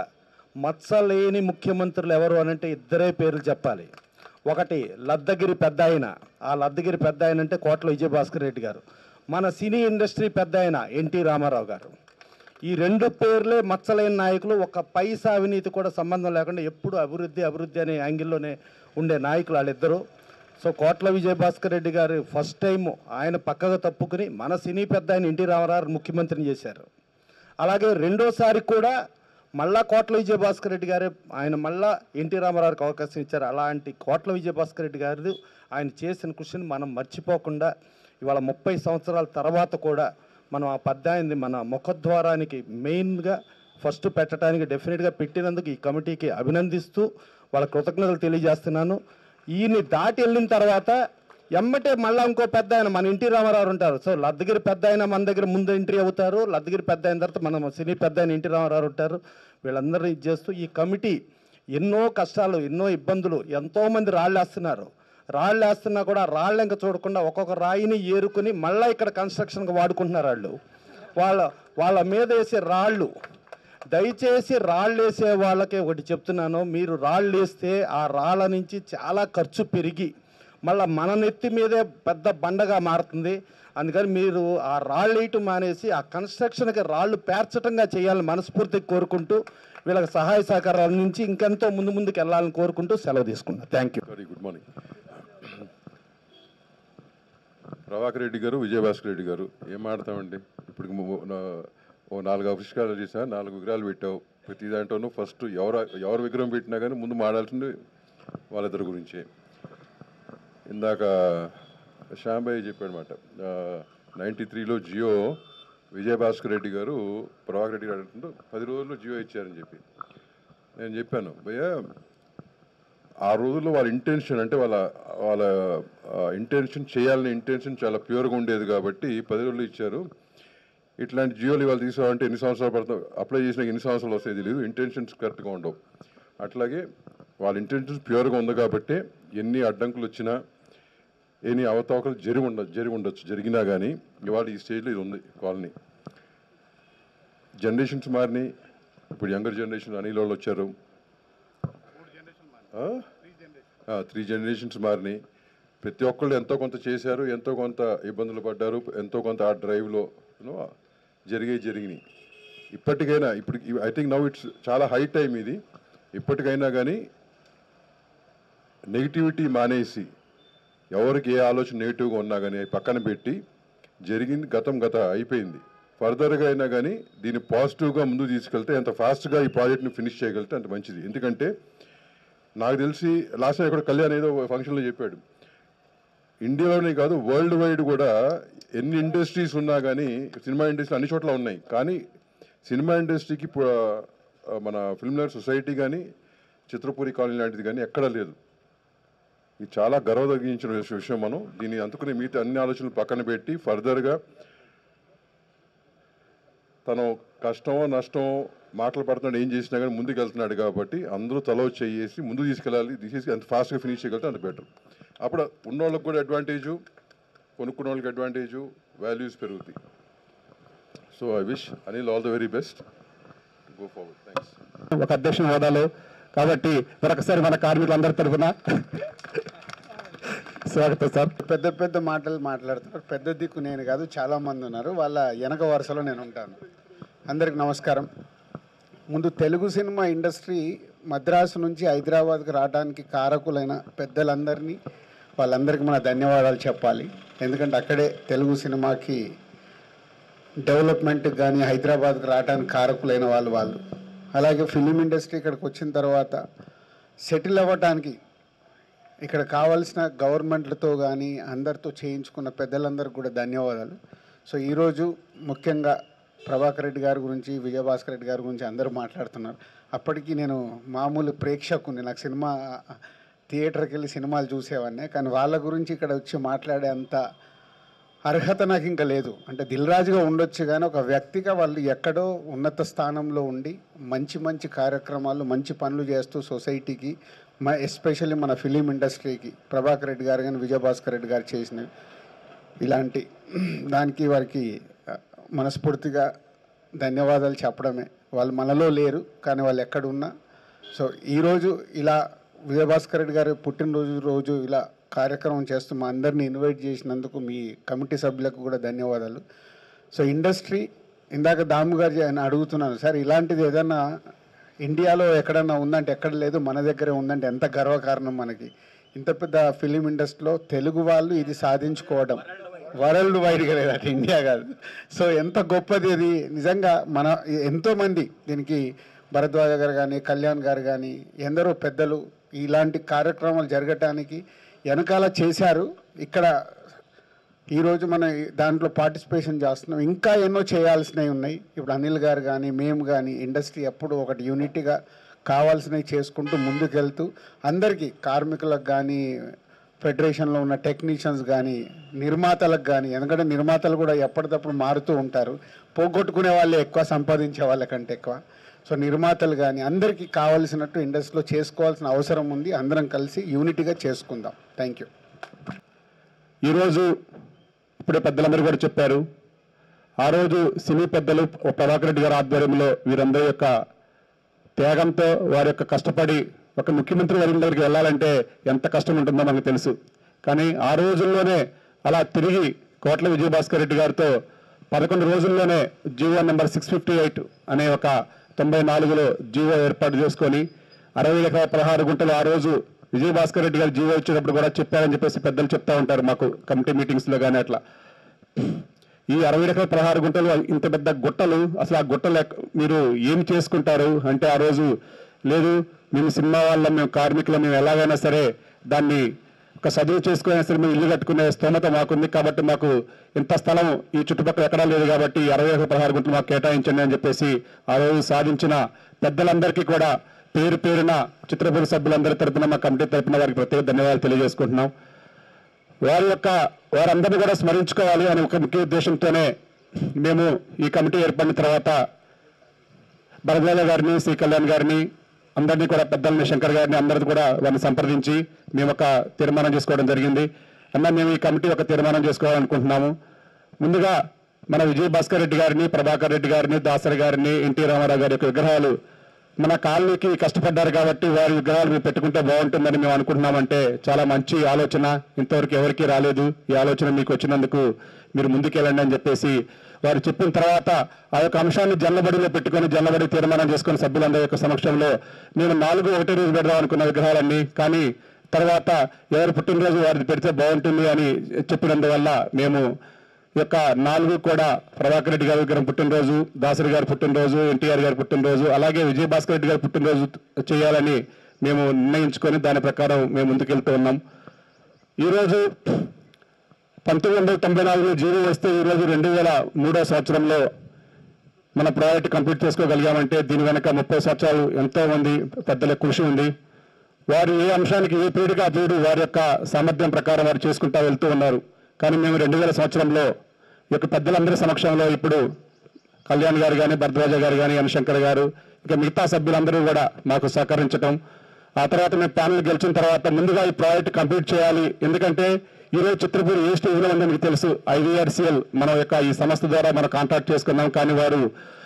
మత్సలేని ముఖ్యమంత్రులు ఎవరు అనంటే ఇద్దరే పేర్లు చెప్పాలి ఒకటి లద్దగిరి పెద్ద ఆయన ఆ లద్దగిరి పెద్ద ఆయన అంటే కోట్ల విజయభాస్కర్ రెడ్డి గారు మన సినీ ఇండస్ట్రీ పెద్ద ఆయన ఎన్టీ రామారావు గారు ఈ రెండు పేర్లే మచ్చలేని నాయకులు ఒక పైసా అవినీతి కూడా సంబంధం లేకుండా ఎప్పుడు అభివృద్ధి అభివృద్ధి అనే యాంగిల్లోనే ఉండే నాయకులు వాళ్ళిద్దరూ సో కోట్ల విజయభాస్కర్ రెడ్డి గారు ఫస్ట్ టైం ఆయన పక్కగా తప్పుకుని మన సినీ పెద్ద ఆయన ఎన్టీ రామారావు ముఖ్యమంత్రిని చేశారు అలాగే రెండోసారి కూడా మళ్ళా కోట్ల విజయభాస్కర్ రెడ్డి గారే ఆయన మళ్ళా ఎన్టీ రామారావుకి అవకాశం ఇచ్చారు అలాంటి కోట్ల విజయభాస్కర్ రెడ్డి గారు ఆయన చేసిన కృషిని మనం మర్చిపోకుండా ఇవాళ ముప్పై సంవత్సరాల తర్వాత కూడా మనం ఆ పద్దాయింది మన ముఖద్వారానికి మెయిన్గా ఫస్ట్ పెట్టడానికి డెఫినెట్గా పెట్టినందుకు ఈ కమిటీకి అభినందిస్తూ వాళ్ళ కృతజ్ఞతలు తెలియజేస్తున్నాను ఈయన్ని దాటి వెళ్ళిన తర్వాత ఎమ్మటే మళ్ళా ఇంకో పెద్ద ఆయన మన ఎన్టీ రామారావు ఉంటారు సో లద్దగిరి పెద్ద ఆయన మన దగ్గర ముందు ఎంట్రీ అవుతారు లద్దగిరి పెద్ద అయిన తర్వాత మన సినీ పెద్ద ఆయన ఎన్టీ రామారావు ఉంటారు వీళ్ళందరూ ఇది చేస్తూ ఈ కమిటీ ఎన్నో కష్టాలు ఎన్నో ఇబ్బందులు ఎంతోమంది రాళ్ళు వేస్తున్నారు రాళ్ళు వేస్తున్నా కూడా రాళ్ళు ఇంకా చూడకుండా ఒక్కొక్క రాయిని ఏరుకుని మళ్ళీ ఇక్కడ కన్స్ట్రక్షన్కి వాడుకుంటున్నారు వాళ్ళు వాళ్ళ వాళ్ళ మీద వేసే రాళ్ళు దయచేసి రాళ్ళు వేసే వాళ్ళకి ఒకటి చెప్తున్నాను మీరు రాళ్ళు వేస్తే ఆ రాళ్ళ నుంచి చాలా ఖర్చు పెరిగి మళ్ళీ మన నెత్తి మీదే పెద్ద బండగా మారుతుంది అందుకని మీరు ఆ రాళ్ళు వేయటం మానేసి ఆ కన్స్ట్రక్షన్కి రాళ్ళు పేర్చటంగా చేయాలని మనస్ఫూర్తిగా కోరుకుంటూ వీళ్ళకి సహాయ సహకారాల నుంచి ఇంకెంతో ముందు ముందుకు వెళ్ళాలని కోరుకుంటూ సెలవు తీసుకున్నాను thank you very good morning Prabhakar Reddy గారు విజయభాస్కర్ రెడ్డి గారు ఏం ఆడతామండి ఇప్పుడు ము- నా- ఓ నాలుగు ఆవిష్కారాలు చేసా నాలుగు విగ్రహాలు పెట్టావు ప్రతి దాంట్లోనూ ఫస్ట్ ఎవరు ఎవరు విగ్రహం పెట్టినా కానీ ముందు మాడాల్సింది వాళ్ళిద్దరి గురించే ఇందాక శ్యాంబాయి చెప్పాడనమాట నైంటీ త్రీలో జియో విజయభాస్కర్ రెడ్డి గారు ప్రభాకర్ రెడ్డి గారు అంటుంటూ పది రోజుల్లో జియో ఇచ్చారని చెప్పి నేను చెప్పాను భయ్యా ఆ రోజుల్లో వాళ్ళ ఇంటెన్షన్ అంటే వాళ్ళ వాళ్ళ ఇంటెన్షన్ చేయాలనే ఇంటెన్షన్ చాలా ప్యూర్గా ఉండేది కాబట్టి పది రోజులు ఇచ్చారు ఇట్లాంటి జియోలు ఇవాళ తీసుకోవాలంటే ఎన్ని సంవత్సరాలు పడుతుంది అప్లై చేసినా ఎన్ని సంవత్సరాలు వస్తాయి తెలియదు ఇంటెన్షన్స్ కరెక్ట్గా ఉండవు అట్లాగే వాళ్ళ ఇంటెన్షన్స్ ప్యూర్గా ఉంది కాబట్టి ఎన్ని అడ్డంకులు వచ్చినా ఎన్ని అవతవకలు జరిగి ఉండ జరిగి ఉండొచ్చు జరిగినా కానీ ఇవాళ ఈ స్టేజ్లో ఇది ఉంది కాలనీ జనరేషన్స్ మారినాయి ఇప్పుడు యంగర్ జనరేషన్ అనిల్ వాళ్ళు వచ్చారు త్రీ జనరేషన్స్ మారినాయి ప్రతి ఒక్కళ్ళు ఎంతో కొంత చేశారు ఎంతో కొంత ఇబ్బందులు పడ్డారు ఎంతో కొంత ఆ డ్రైవ్లో జరిగే జరిగినాయి ఇప్పటికైనా ఇప్పుడు ఐ థింక్ నవ్ ఇట్స్ చాలా హై టైం ఇది ఇప్పటికైనా కానీ నెగిటివిటీ మానేసి ఎవరికి ఏ ఆలోచన నెగిటివ్గా ఉన్నా కానీ అవి పక్కన పెట్టి జరిగింది గతం గత అయిపోయింది ఫర్దర్గా అయినా కానీ దీన్ని పాజిటివ్గా ముందు తీసుకెళ్తే ఎంత ఫాస్ట్గా ఈ ప్రాజెక్ట్ని ఫినిష్ చేయగలిగితే అంత మంచిది ఎందుకంటే నాకు తెలిసి లాస్ట్ టైం ఇక్కడ కళ్యాణ్ ఏదో ఫంక్షన్లో చెప్పాడు ఇండియాలోనే కాదు వరల్డ్ వైడ్ కూడా ఎన్ని ఇండస్ట్రీస్ ఉన్నా కానీ సినిమా ఇండస్ట్రీ అన్ని చోట్ల ఉన్నాయి కానీ సినిమా ఇండస్ట్రీకి ఇప్పుడు ఆ, మన ఫిల్మ్నర్ సొసైటీ కానీ చిత్రపూరి కాలనీ లాంటిది కానీ ఎక్కడా లేదు ఇది చాలా గర్వదగించిన విష- విషయం మనం దీన్ని అందుకుని మిగతా అన్ని ఆలోచనలు పక్కన పెట్టి ఫర్దర్గా తను కష్టమో నష్టమో మాటలు పడుతున్నాడు ఏం చేసినా కానీ ముందుకు వెళ్తున్నాడు కాబట్టి అందరూ తలో చేసి ముందు తీసుకెళ్ళాలి తీసేసి ఎంత ఫాస్ట్గా ఫినిష్ చేయగలిగితే అంత బెటర్ అప్పుడు ఉన్నోళ్ళకి కూడా అడ్వాంటేజు కొనుక్కున్న వాళ్ళకి అడ్వాంటేజ్ వాల్యూస్ పెరుగుతాయి so I wish Anil all the very best go forward thanks ఒక అధ్యక్షుని హోదాలో కాబట్టి మరొకసారి మన కార్మికులందరి తరఫున స్వాగతం సార్ పెద్ద పెద్ద మాటలు మాట్లాడుతున్నారు పెద్ద దిక్కు నేను కాదు చాలా మంది ఉన్నారు వాళ్ళ వెనక వరుసలో నేను ఉంటాను అందరికి నమస్కారం ముందు తెలుగు సినిమా ఇండస్ట్రీ మద్రాసు నుంచి హైదరాబాద్కి రావడానికి కారకులైన పెద్దలందరినీ వాళ్ళందరికీ మన ధన్యవాదాలు చెప్పాలి ఎందుకంటే అక్కడే తెలుగు సినిమాకి డెవలప్మెంట్కి కానీ హైదరాబాద్కి రావడానికి కారకులైన వాళ్ళు వాళ్ళు అలాగే ఫిలిం ఇండస్ట్రీ ఇక్కడికి వచ్చిన తర్వాత సెటిల్ అవ్వటానికి ఇక్కడ కావాల్సిన గవర్నమెంట్లతో కానీ అందరితో చేయించుకున్న పెద్దలందరికీ కూడా ధన్యవాదాలు సో ఈరోజు ముఖ్యంగా ప్రభాకర్ రెడ్డి గారి గురించి విజయభాస్కర్ రెడ్డి గారి గురించి అందరూ మాట్లాడుతున్నారు అప్పటికి నేను మామూలు ప్రేక్షకుని నాకు సినిమా థియేటర్కి వెళ్ళి సినిమాలు చూసేవాడిని కానీ వాళ్ళ గురించి ఇక్కడ వచ్చి మాట్లాడే అంత అర్హత నాకు ఇంకా లేదు అంటే దిల్ రాజుగా ఉండొచ్చు కానీ ఒక వ్యక్తిగా వాళ్ళు ఎక్కడో ఉన్నత స్థానంలో ఉండి మంచి మంచి కార్యక్రమాలు మంచి పనులు చేస్తూ సొసైటీకి మ ఎస్పెషల్లీ మన ఫిలిం ఇండస్ట్రీకి ప్రభాకర్ రెడ్డి గారు కానీ విజయభాస్కర్ రెడ్డి గారు చేసినవి ఇలాంటి దానికి వారికి ఆ, మనస్ఫూర్తిగా ధన్యవాదాలు చెప్పడమే వాళ్ళు మనలో లేరు కానీ వాళ్ళు ఎక్కడున్నా సో ఈరోజు ఇలా విజయభాస్కర్ రెడ్డి గారి పుట్టినరోజు రోజు ఇలా కార్యక్రమం చేస్తూ మా అందరినీ ఇన్వైట్ చేసినందుకు మీ కమిటీ సభ్యులకు కూడా ధన్యవాదాలు సో ఇండస్ట్రీ ఇందాక దాము గారు నేను అడుగుతున్నాను సార్ ఇలాంటిది ఏదన్నా ఇండియాలో ఎక్కడన్నా ఉందంటే ఎక్కడ లేదు మన దగ్గరే ఉందంటే ఎంత గర్వకారణం మనకి ఇంత పెద్ద ఫిలిం ఇండస్ట్రీలో తెలుగు వాళ్ళు ఇది సాధించుకోవడం వరల్డ్ వైడ్గా లేదు అటు ఇండియా కాదు సో ఎంత గొప్పది ఇది నిజంగా మన ఎంతోమంది దీనికి భరద్వాజ గారు కానీ కళ్యాణ్ గారు కానీ ఎందరో పెద్దలు ఇలాంటి కార్యక్రమాలు జరగటానికి వెనకాల చేశారు ఇక్కడ ఈరోజు మనం ఈ దాంట్లో పార్టిసిపేషన్ చేస్తున్నాం ఇంకా ఎన్నో చేయాల్సినవి ఉన్నాయి ఇప్పుడు అనిల్ గారు కానీ మేము కానీ ఇండస్ట్రీ ఎప్పుడు ఒకటి యూనిటీగా కావాల్సినవి చేసుకుంటూ ముందుకెళ్తూ అందరికీ కార్మికులకు కానీ ఫెడరేషన్లో ఉన్న టెక్నీషియన్స్ కానీ నిర్మాతలకు కానీ ఎందుకంటే నిర్మాతలు కూడా ఎప్పటికప్పుడు మారుతూ ఉంటారు పోగొట్టుకునే వాళ్ళే ఎక్కువ సంపాదించే వాళ్ళకంటే ఎక్కువ సో నిర్మాతలు కానీ అందరికీ కావాల్సినట్టు ఇండస్ట్రీలో చేసుకోవాల్సిన అవసరం ఉంది అందరం కలిసి యూనిటీగా చేసుకుందాం థ్యాంక్ యూ ఈరోజు ఇప్పుడే పెద్దలందరూ కూడా చెప్పారు ఆ రోజు సినీ పెద్దలు ప్రభాకర్ రెడ్డి గారి ఆధ్వర్యంలో వీరందరి యొక్క త్యాగంతో వారి యొక్క కష్టపడి ఒక ముఖ్యమంత్రి వర్గం దగ్గరికి వెళ్ళాలంటే ఎంత కష్టం ఉంటుందో మనకు తెలుసు కానీ ఆ రోజుల్లోనే అలా తిరిగి కోట్ల విజయభాస్కర్ రెడ్డి గారితో పదకొండు రోజుల్లోనే GO number six fifty eight అనే ఒక తొంభై నాలుగులో జీవో ఏర్పాటు చేసుకొని అరవై ఎకరాల పదహారు గుంటలు ఆ రోజు విజయభాస్కర్ రెడ్డి గారు జీవో ఇచ్చేటప్పుడు కూడా చెప్పారని చెప్పేసి పెద్దలు చెప్తా ఉంటారు మాకు కమిటీ మీటింగ్స్లో కానీ అట్లా ఈ అరవై ఎకరాల పదహారు గుంటలు ఇంత పెద్ద గుట్టలు అసలు ఆ గుట్టలు ఎక్క- మీరు ఏం చేసుకుంటారు అంటే ఆ రోజు లేదు మేము సినిమా వాళ్ళం మేము కార్మికులం మేము ఎలాగైనా సరే దాన్ని ఒక చదువు చేసుకునే సరే మేము ఇల్లు కట్టుకునే స్తోమత మాకుంది కాబట్టి మాకు ఇంత స్థలం ఈ చుట్టుపక్కల ఎక్కడా లేదు కాబట్టి ఈ అరవై ఎకరాల పదహారు గుంటలు మాకు కేటాయించండి అని చెప్పేసి ఆ రోజు సాధించిన పెద్దలందరికీ కూడా పేరు పేరున చిత్రపూరి సభ్యులందరి తరపున మా కమిటీ తరపున వారికి ప్రత్యేక ధన్యవాదాలు తెలియజేసుకుంటున్నాం వారి యొక్క వారందరినీ కూడా స్మరించుకోవాలి అనే ఒక ముఖ్య ఉద్దేశంతోనే మేము ఈ కమిటీ ఏర్పడిన తర్వాత భరద్వాజ గారిని శ్రీ కళ్యాణ్ గారిని అందరినీ కూడా పెద్దల్ని శంకర్ గారిని అందరిని కూడా వారిని సంప్రదించి మేము ఒక తీర్మానం చేసుకోవడం జరిగింది అన్న మేము ఈ కమిటీ ఒక తీర్మానం చేసుకోవాలనుకుంటున్నాము ముందుగా మన విజయ్ భాస్కర్ రెడ్డి గారిని ప్రభాకర్ రెడ్డి గారిని దాసరి గారిని ఎన్టీ రామారావు గారి యొక్క విగ్రహాలు మన కాలనీకి కష్టపడ్డారు కాబట్టి వారి విగ్రహాలు మేము పెట్టుకుంటే బాగుంటుందని మేము అనుకుంటున్నామంటే చాలా మంచి ఆలోచన ఇంతవరకు ఎవరికీ రాలేదు ఈ ఆలోచన మీకు వచ్చినందుకు మీరు ముందుకెళ్ళండి అని చెప్పేసి వారు చెప్పిన తర్వాత ఆ యొక్క అంశాన్ని జల్లబడిలో పెట్టుకొని జల్లబడి తీర్మానం చేసుకున్న సభ్యులందరి యొక్క సమక్షంలో మేము నాలుగు ఒకటి రోజు పెడదాం అనుకున్న విగ్రహాలన్నీ కానీ తర్వాత ఎవరు పుట్టినరోజు వారిది పెడితే బాగుంటుంది అని చెప్పినందువల్ల మేము ఈ యొక్క నాలుగు కూడా ప్రభాకర్ రెడ్డి గారి విగ్రహం పుట్టినరోజు దాసరి గారి పుట్టినరోజు ఎన్టీఆర్ గారి పుట్టినరోజు అలాగే విజయభాస్కర్ రెడ్డి గారి పుట్టినరోజు చేయాలని మేము నిర్ణయించుకొని దాని ప్రకారం మేము ముందుకెళ్తూ ఉన్నాం ఈరోజు పంతొమ్మిది వందల తొంభై నాలుగులో జీవో వస్తే ఈరోజు రెండు వేల మూడో సంవత్సరంలో మన ప్రాజెక్ట్ కంప్లీట్ చేసుకోగలిగామంటే దీని వెనక ముప్పై సంవత్సరాలు ఎంతో మంది పెద్దల కృషి ఉంది వారు ఏ అంశానికి ఏ పీడిగా పీడు వారి యొక్క సామర్థ్యం ప్రకారం వారు చేసుకుంటా వెళ్తూ ఉన్నారు కానీ మేము రెండు వేల సంవత్సరంలో ఈ యొక్క పెద్దలందరి సమక్షంలో ఇప్పుడు కళ్యాణ్ గారు కానీ భరద్వాజ గారు కానీ శంకర్ గారు ఇంకా మిగతా సభ్యులందరూ కూడా మాకు సహకరించడం ఆ తర్వాత మేము ప్యానల్ గెలిచిన తర్వాత ముందుగా ఈ ప్రాజెక్ట్ కంప్లీట్ చేయాలి ఎందుకంటే ఈరోజు చిత్రపూర్ ఏ స్టేజ్లో ఉందో మీకు తెలుసు ఐవీఆర్సీఎల్ మన యొక్క ఈ సంస్థ ద్వారా మనం కాంట్రాక్ట్ చేసుకున్నాం కానీ వారు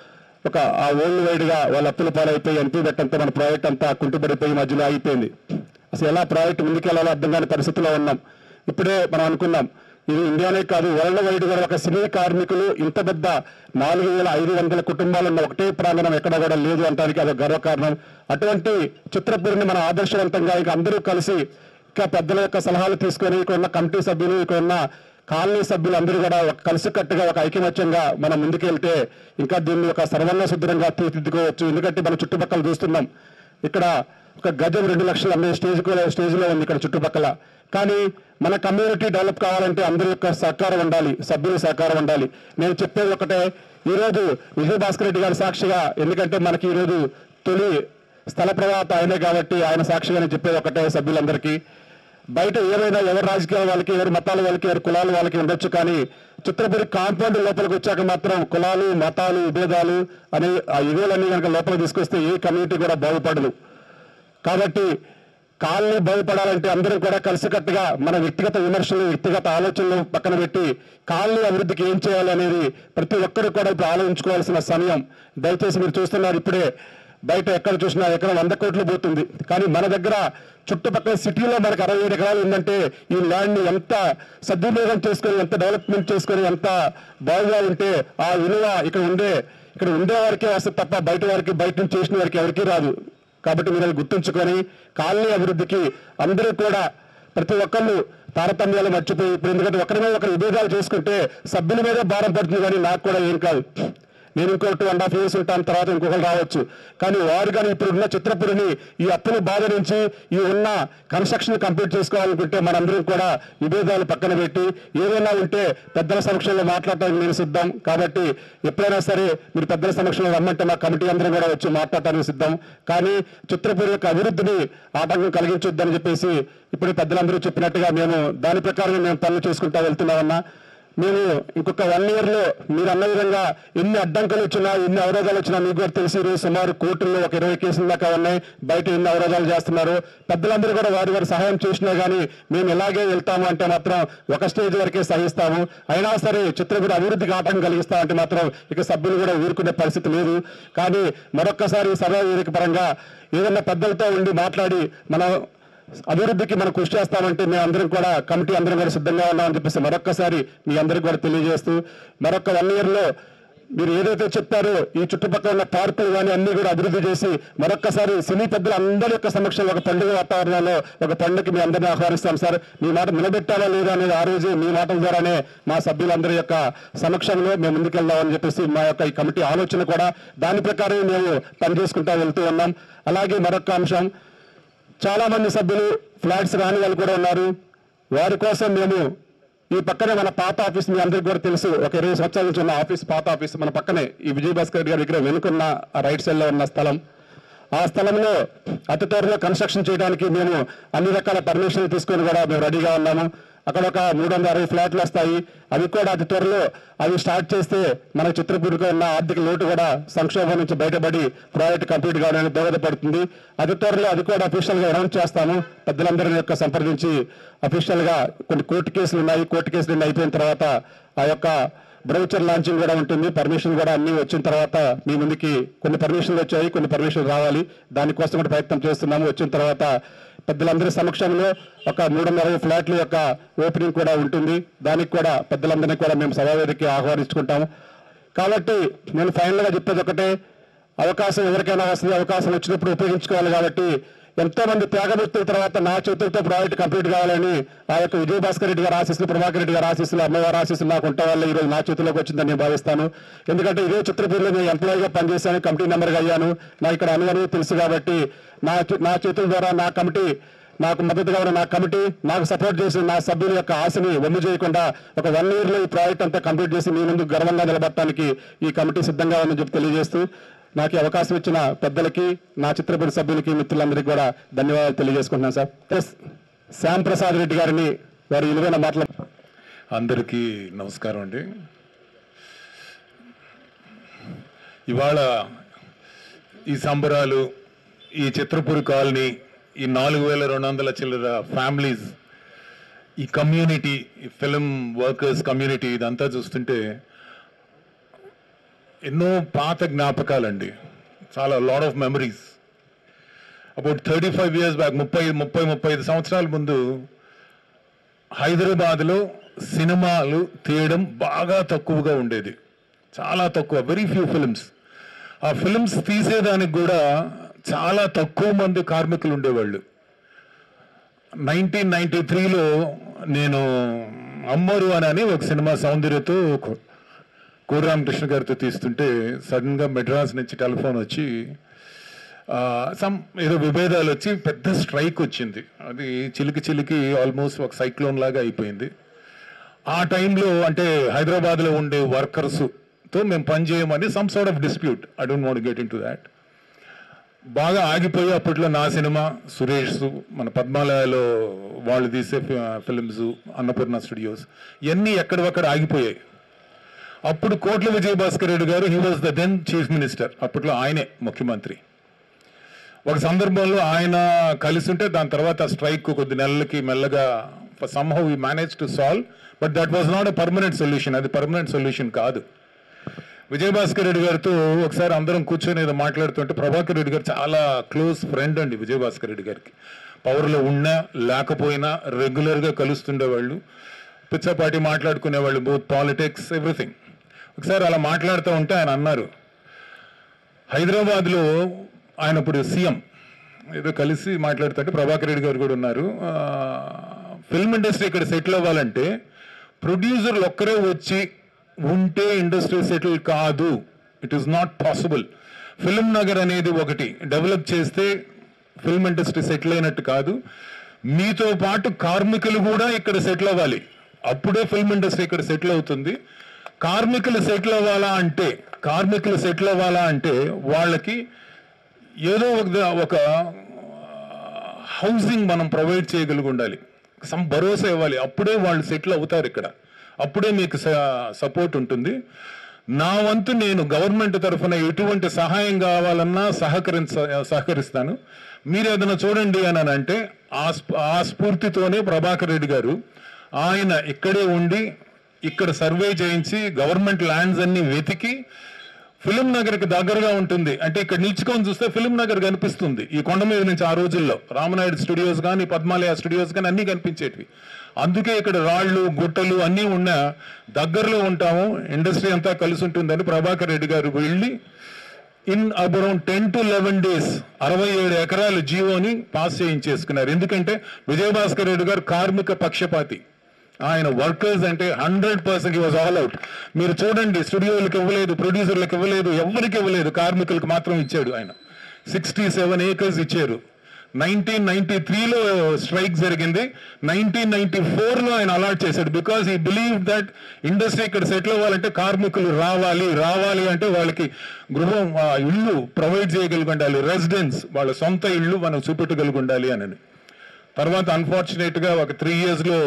ఒక ఆ వరల్డ్ వైడ్గా వాళ్ళ అప్పుల పాలైపోయి ఎంపీ పెట్టంతో మన ప్రాజెక్ట్ అంతా కుంటుపడిపోయి మధ్యలో ఆగిపోయింది అసలు ఎలా ప్రాజెక్ట్ ముందుకెళ్లాలో అర్థం కాని పరిస్థితిలో ఉన్నాం ఇప్పుడే మనం అనుకున్నాం ఇది ఇండియానే కాదు వరల్డ్ వైడ్ గా ఒక సినీ కార్మికులు ఇంత పెద్ద నాలుగు వేల ఐదు వందల కుటుంబాలు ఉన్న ఒకటే ప్రాంగణం ఎక్కడ కూడా లేదు అంటానికి అదొక గర్వకారణం అటువంటి చిత్రపూరిని మనం ఆదర్శవంతంగా ఇక అందరూ కలిసి ఇంకా పెద్దల యొక్క సలహాలు తీసుకొని ఇక్కడ ఉన్న కమిటీ సభ్యులు ఇక్కడ ఉన్న కాలనీ సభ్యులు అందరూ కూడా ఒక కలిసికట్టుగా ఒక ఐకమత్యంగా మనం ముందుకెళ్తే ఇంకా దీన్ని ఒక సర్వంగా శుద్ధంగా తీర్చిదిద్దుకోవచ్చు ఎందుకంటే మనం చుట్టుపక్కల చూస్తున్నాం ఇక్కడ ఒక గజం రెండు లక్షలు అమ్మే స్టేజ్ స్టేజ్లో ఉంది ఇక్కడ చుట్టుపక్కల కానీ మన కమ్యూనిటీ డెవలప్ కావాలంటే అందరి యొక్క సహకారం ఉండాలి సభ్యుల సహకారం ఉండాలి నేను చెప్పేది ఒకటే ఈరోజు విజయభాస్కర్ రెడ్డి గారి సాక్షిగా ఎందుకంటే మనకి ఈరోజు తొలి స్థల ప్రవాత ఆయనే కాబట్టి ఆయన సాక్షిగా నేను చెప్పేది ఒకటే సభ్యులందరికీ బయట ఏమైనా ఎవరి రాజకీయాల వాళ్ళకి ఎవరి మతాల వాళ్ళకి ఎవరి కులాల వాళ్ళకి ఉండొచ్చు కానీ చిత్రపురి కాంపౌండ్ లోపలికి వచ్చాక మాత్రం కులాలు మతాలు విభేదాలు అనే ఆ యుగలన్నీ కనుక లోపలికి తీసుకొస్తే ఏ కమ్యూనిటీ కూడా బాగుపడదు కాబట్టి కాలనీ బాగుపడాలంటే అందరూ కూడా కలిసికట్టుగా మన వ్యక్తిగత విమర్శలు వ్యక్తిగత ఆలోచనలు పక్కన పెట్టి కాలనీ అభివృద్ధికి ఏం చేయాలి అనేది ప్రతి ఒక్కరు కూడా ఇప్పుడు ఆలోచించుకోవాల్సిన సమయం దయచేసి మీరు చూస్తున్నారు ఇప్పుడే బయట ఎక్కడ చూసినా ఎక్కడ వంద కోట్లు పోతుంది కానీ మన దగ్గర చుట్టుపక్కల సిటీలో మనకు అరవై ఏడు ఎకరాలు ఉందంటే ఈ ల్యాండ్ని ఎంత సద్వినియోగం చేసుకొని ఎంత డెవలప్మెంట్ చేసుకొని ఎంత బాగుగా ఉంటే ఆ విలువ ఇక్కడ ఉండే ఇక్కడ ఉండే వారికే వస్తుంది తప్ప బయట వారికి బయట నుంచి చేసిన వారికి ఎవరికీ రాదు కాబట్టి మీరు అది గుర్తుంచుకొని కాలనీ అభివృద్ధికి అందరూ కూడా ప్రతి ఒక్కళ్ళు తారతమ్యాలు మర్చిపోయి ఇప్పుడు ఎందుకంటే ఒకరి మీద ఒకరు విభేదాలు చేసుకుంటే సభ్యుల మీద భారం పడుతుంది కానీ నాకు కూడా ఏం కాదు నేను ఇంకో టూ అండ్ హాఫ్ ఇయర్స్ ఉంటాను తర్వాత ఇంకొకరు రావచ్చు కానీ వారు కానీ ఇప్పుడు ఉన్న చిత్రపురిని ఈ అప్పుల బాధ నుంచి ఈ ఉన్న కన్స్ట్రక్షన్ కంప్లీట్ చేసుకోవాలనుకుంటే మనందరం కూడా విభేదాలు పక్కన పెట్టి ఏదైనా ఉంటే పెద్దల సమక్షంలో మాట్లాడటానికి నేను సిద్ధం కాబట్టి ఎప్పుడైనా సరే మీరు పెద్దల సమక్షంలో రమ్మంటే మా కమిటీ అందరం కూడా వచ్చి మాట్లాడటానికి సిద్ధం కానీ చిత్రపూర్ యొక్క అభివృద్ధిని ఆటంకం కలిగించొద్దని చెప్పేసి ఇప్పుడు పెద్దలందరూ చెప్పినట్టుగా మేము దాని ప్రకారం మేము పనులు చేసుకుంటా వెళ్తున్నామన్నా మేము ఇంకొక వన్ ఇయర్ లో మీరు అన్న విధంగా ఎన్ని అడ్డంకులు వచ్చినా ఎన్ని అవరోధాలు వచ్చినా మీకు కూడా తెలిసి ఈరోజు సుమారు కోర్టుల్లో ఒక ఇరవై కేసుల దాకా ఉన్నాయి బయట ఎన్ని అవరోధాలు చేస్తున్నారు పెద్దలందరూ కూడా వారి వారి సహాయం చేసినా కానీ మేము ఇలాగే వెళ్తాము అంటే మాత్రం ఒక స్టేజ్ వరకే సహిస్తాము అయినా సరే చిత్రకూడ అభివృద్ధికి ఆటంకం కలిగిస్తామంటే మాత్రం ఇక సభ్యులు కూడా ఊరుకునే పరిస్థితి లేదు కానీ మరొక్కసారి సభా వేదిక పరంగా ఏదన్నా పెద్దలతో ఉండి మాట్లాడి మన అభివృద్ధికి మనం కృషి చేస్తామంటే మేము అందరం కూడా కమిటీ అందరం కూడా సిద్ధంగా ఉన్నామని చెప్పేసి మరొక్కసారి మీ అందరికీ కూడా తెలియజేస్తూ మరొక వన్ ఇయర్లో మీరు ఏదైతే చెప్పారో ఈ చుట్టుపక్కల ఉన్న పార్కులు కానీ అన్ని కూడా అభివృద్ధి చేసి మరొక్కసారి సినీ పెద్దలు అందరి యొక్క సమక్షంలో ఒక పండుగ వాతావరణంలో ఒక పండుగకి మీ అందరినీ ఆహ్వానిస్తాం సార్ మీ మాట నిలబెట్టాలా లేదా అనేది ఆ రోజు మీ మాటల ద్వారానే మా సభ్యులందరి యొక్క సమక్షంలో మేము ముందుకెళ్దామని చెప్పేసి మా యొక్క ఈ కమిటీ ఆలోచన కూడా దాని ప్రకారం మేము పనిచేసుకుంటా వెళ్తూ ఉన్నాం అలాగే మరొక అంశం చాలా మంది సభ్యులు ఫ్లాట్స్ రాని వాళ్ళు కూడా ఉన్నారు వారి కోసం మేము ఈ పక్కనే మన పాత ఆఫీస్ మీ అందరికీ కూడా తెలుసు ఒక ఇరవై సంవత్సరాల నుంచి ఉన్న ఆఫీస్ పాత ఆఫీస్ మన పక్కనే ఈ విజయభాస్కర్ రెడ్డి గారి దగ్గర వెనుకున్న ఆ రైట్ సైడ్ లో ఉన్న స్థలం ఆ స్థలంలో అతి త్వరలో కన్స్ట్రక్షన్ చేయడానికి మేము అన్ని రకాల పర్మిషన్లు తీసుకొని కూడా మేము రెడీగా ఉన్నాము అక్కడ ఒక మూడు వందల అరవై ఫ్లాట్లు వస్తాయి అవి కూడా అతి త్వరలో అవి స్టార్ట్ చేస్తే మన చిత్రపూర్లో ఉన్న ఆర్థిక లోటు కూడా సంక్షోభం నుంచి బయటపడి ప్రాజెక్ట్ కంప్లీట్ కావడానికి దోహదపడుతుంది అతి త్వరలో అది కూడా అఫీషియల్ గా అనౌన్స్ చేస్తాము పెద్దలందరి యొక్క సంప్రదించి అఫీషియల్ గా కొన్ని కోర్టు కేసులు ఉన్నాయి కోర్టు కేసులు అయిపోయిన తర్వాత ఆ యొక్క బ్రౌచర్ లాంచింగ్ కూడా ఉంటుంది పర్మిషన్ కూడా అన్ని వచ్చిన తర్వాత మీ ముందుకి కొన్ని పర్మిషన్లు వచ్చాయి కొన్ని పర్మిషన్లు రావాలి దానికోసం కూడా ప్రయత్నం చేస్తున్నాము వచ్చిన తర్వాత పెద్దలందరి సమక్షంలో ఒక మూడు వందల అరవై ఫ్లాట్ల యొక్క ఓపెనింగ్ కూడా ఉంటుంది దానికి కూడా పెద్దలందరినీ కూడా మేము సభావేదికి ఆహ్వానించుకుంటాము కాబట్టి నేను ఫైనల్గా చెప్పేది ఒకటే అవకాశం ఎవరికైనా వస్తుంది అవకాశం వచ్చినప్పుడు ఉపయోగించుకోవాలి కాబట్టి ఎంతో మంది త్యాగమూర్తుల తర్వాత నా చేతులతో ప్రాజెక్ట్ కంప్లీట్ కావాలని ఆ యొక్క విజయభాస్కర్ రెడ్డి గారు ఆశీస్సులు ప్రభాకర్ రెడ్డి గారు ఆశీస్సులు అమ్మవారి ఆశీస్సులు నాకు ఉండటం వల్ల ఈరోజు నా చేతిలోకి వచ్చిందని నేను భావిస్తాను ఎందుకంటే ఇదే చిత్రపూర్లో నేను ఎంప్లాయీగా పనిచేశాను కమిటీ మెంబర్గా అయ్యాను నా ఇక్కడ అనువను తెలుసు కాబట్టి నా చే- నా చేతుల ద్వారా నా కమిటీ నాకు మద్దతుగా ఉన్న నా కమిటీ నాకు సపోర్ట్ చేసిన నా సభ్యుల యొక్క ఆశని వమ్ము చేయకుండా ఒక వన్ ఇయర్ లో ఈ ప్రాజెక్ట్ అంతా కంప్లీట్ చేసి మీ ముందు గర్వంగా నిలబడటానికి ఈ కమిటీ సిద్ధంగా ఉందని చెప్పి తెలియజేస్తూ నాకు ఈ అవకాశం ఇచ్చిన పెద్దలకి నా చిత్రపూడి సభ్యులకి మిత్రులందరికీ కూడా ధన్యవాదాలు తెలియజేసుకుంటున్నాను సార్ ఎస్ శ్యామ్ ప్రసాద్ రెడ్డి గారిని వారి విలువైన మాటలు అందరికీ నమస్కారం అండి ఇవాళ ఈ సంబరాలు ఈ చిత్రపూరి కాలనీ ఈ నాలుగు వేల రెండు వందల చిల్లర ఫ్యామిలీస్ ఈ కమ్యూనిటీ ఈ ఫిలిం వర్కర్స్ కమ్యూనిటీ ఇదంతా చూస్తుంటే ఎన్నో పాత జ్ఞాపకాలండి చాలా lot of memories about thirty five years back ముప్పై ముప్పై ముప్పై ఐదు సంవత్సరాల ముందు హైదరాబాద్లో సినిమాలు తీయడం బాగా తక్కువగా ఉండేది చాలా తక్కువ వెరీ ఫ్యూ ఫిల్మ్స్ ఆ ఫిల్మ్స్ తీసేదానికి కూడా చాలా తక్కువ మంది కార్మికులు ఉండేవాళ్ళు నైన్టీన్ నైన్టీ త్రీలో నేను అమ్మరు అని అని ఒక సినిమా సౌందర్యతో కో- కోడి రామకృష్ణ గారితో తీస్తుంటే సడన్గా మెడ్రాస్ నుంచి టెలిఫోన్ వచ్చి సమ్ ఏదో విభేదాలు వచ్చి పెద్ద స్ట్రైక్ వచ్చింది అది చిలికి చిలికి ఆల్మోస్ట్ ఒక సైక్లోన్ లాగా అయిపోయింది ఆ టైంలో అంటే హైదరాబాద్లో ఉండే వర్కర్స్తో మేము పనిచేయమని some sort of dispute I don't want get into that బాగా ఆగిపోయి అప్పట్లో నా సినిమా సురేష్ మన పద్మాలయలో వాళ్ళు తీసే ఫిల్మ్స్ అన్నపూర్ణ స్టూడియోస్ ఇవన్నీ ఎక్కడొక్కడ ఆగిపోయాయి అప్పుడు కోట్ల విజయభాస్కర్ రెడ్డి గారు he was the then chief minister అప్పట్లో ఆయనే ముఖ్యమంత్రి ఒక సందర్భంలో ఆయన కలిసి ఉంటే దాని తర్వాత స్ట్రైక్ కొద్ది నెలలకి మెల్లగా సమ్హౌ ఈ manage to solve but that was not a permanent solution అది పర్మనెంట్ సొల్యూషన్ కాదు విజయభాస్కర్ రెడ్డి గారితో ఒకసారి అందరం కూర్చొని ఏదో మాట్లాడుతుంటే ప్రభాకర్ రెడ్డి గారు చాలా క్లోజ్ ఫ్రెండ్ అండి విజయభాస్కర్ రెడ్డి గారికి పవర్లో ఉన్నా లేకపోయినా రెగ్యులర్గా కలుస్తుండేవాళ్ళు పిచ్చపాటి మాట్లాడుకునేవాళ్ళు బోత్ పాలిటిక్స్ ఎవ్రీథింగ్ ఒకసారి అలా మాట్లాడుతూ ఉంటే ఆయన అన్నారు హైదరాబాద్లో ఆయన ఇప్పుడు సీఎం ఏదో కలిసి మాట్లాడుతుంటే ప్రభాకర్ రెడ్డి గారు కూడా ఉన్నారు ఆ, ఫిల్మ్ ఇండస్ట్రీ ఇక్కడ సెటిల్ అవ్వాలంటే ప్రొడ్యూసర్లు ఒక్కరే వచ్చి ఉంటే ఇండస్ట్రీ సెటిల్ కాదు it is not possible film Nagar అనేది ఒకటి డెవలప్ చేస్తే ఫిల్మ్ ఇండస్ట్రీ సెటిల్ అయినట్టు కాదు మీతో పాటు కార్మికులు కూడా ఇక్కడ సెటిల్ అవ్వాలి అప్పుడే ఫిల్మ్ ఇండస్ట్రీ ఇక్కడ సెటిల్ అవుతుంది కార్మికులు సెటిల్ అవ్వాలా అంటే కార్మికులు సెటిల్ అవ్వాలా అంటే వాళ్ళకి ఏదో ఒక ఒక హౌసింగ్ మనం ప్రొవైడ్ చేయగలిగి ఉండాలి సమ్ భరోసా ఇవ్వాలి అప్పుడే వాళ్ళు సెటిల్ అవుతారు ఇక్కడ అప్పుడే మీకు సపోర్ట్ ఉంటుంది నా వంతు నేను గవర్నమెంట్ తరఫున ఎటువంటి సహాయం కావాలన్నా సహకరించ సహకరిస్తాను మీరు ఏదైనా చూడండి అని అని అంటే ఆ స్ఫ- ఆ స్ఫూర్తితోనే ప్రభాకర్ రెడ్డి గారు ఆయన ఇక్కడే ఉండి ఇక్కడ సర్వే చేయించి గవర్నమెంట్ ల్యాండ్స్ అన్ని వెతికి ఫిలిం నగర్కి దగ్గరగా ఉంటుంది అంటే ఇక్కడ నిల్చుకొని చూస్తే ఫిలిం నగర్ కనిపిస్తుంది ఈ కొండ మీద నుంచి ఆ రోజుల్లో రామనాయుడు స్టూడియోస్ కానీ పద్మాలయ స్టూడియోస్ కానీ అన్ని కనిపించేటివి అందుకే ఇక్కడ రాళ్ళు గుట్టలు అన్నీ ఉన్నా దగ్గరలో ఉంటాము ఇండస్ట్రీ అంతా కలిసి ఉంటుందని ప్రభాకర్ రెడ్డి గారు వెళ్ళి in about ten to eleven days అరవై ఏడు ఎకరాలు జీవోని పాస్ చేయించేసుకున్నారు ఎందుకంటే విజయభాస్కర్ రెడ్డి గారు కార్మిక పక్షపాతి ఆయన వర్కర్స్ అంటే hundred percent was all out మీరు చూడండి స్టూడియోలకు ఇవ్వలేదు ప్రొడ్యూసర్లకు ఇవ్వలేదు ఎవరికి ఇవ్వలేదు కార్మికులకు మాత్రం ఇచ్చాడు ఆయన సిక్స్టీ సెవెన్ ఏకర్స్ ఇచ్చారు నైన్టీన్ నైన్టీ త్రీలో స్ట్రైక్ జరిగింది నైన్టీన్ నైన్టీ ఫోర్లో ఆయన అలాట్ చేశాడు because I believe that industry ఇక్కడ సెటిల్ అవ్వాలంటే కార్మికులు రావాలి రావాలి అంటే వాళ్ళకి గృహం ఆ, ఇల్లు ప్రొవైడ్ చేయగలిగి ఉండాలి రెసిడెన్స్ వాళ్ళ సొంత ఇల్లు మనం చూపెట్టగలిగి ఉండాలి అని తర్వాత అన్ఫార్చునేట్గా ఒక త్రీ ఇయర్స్లో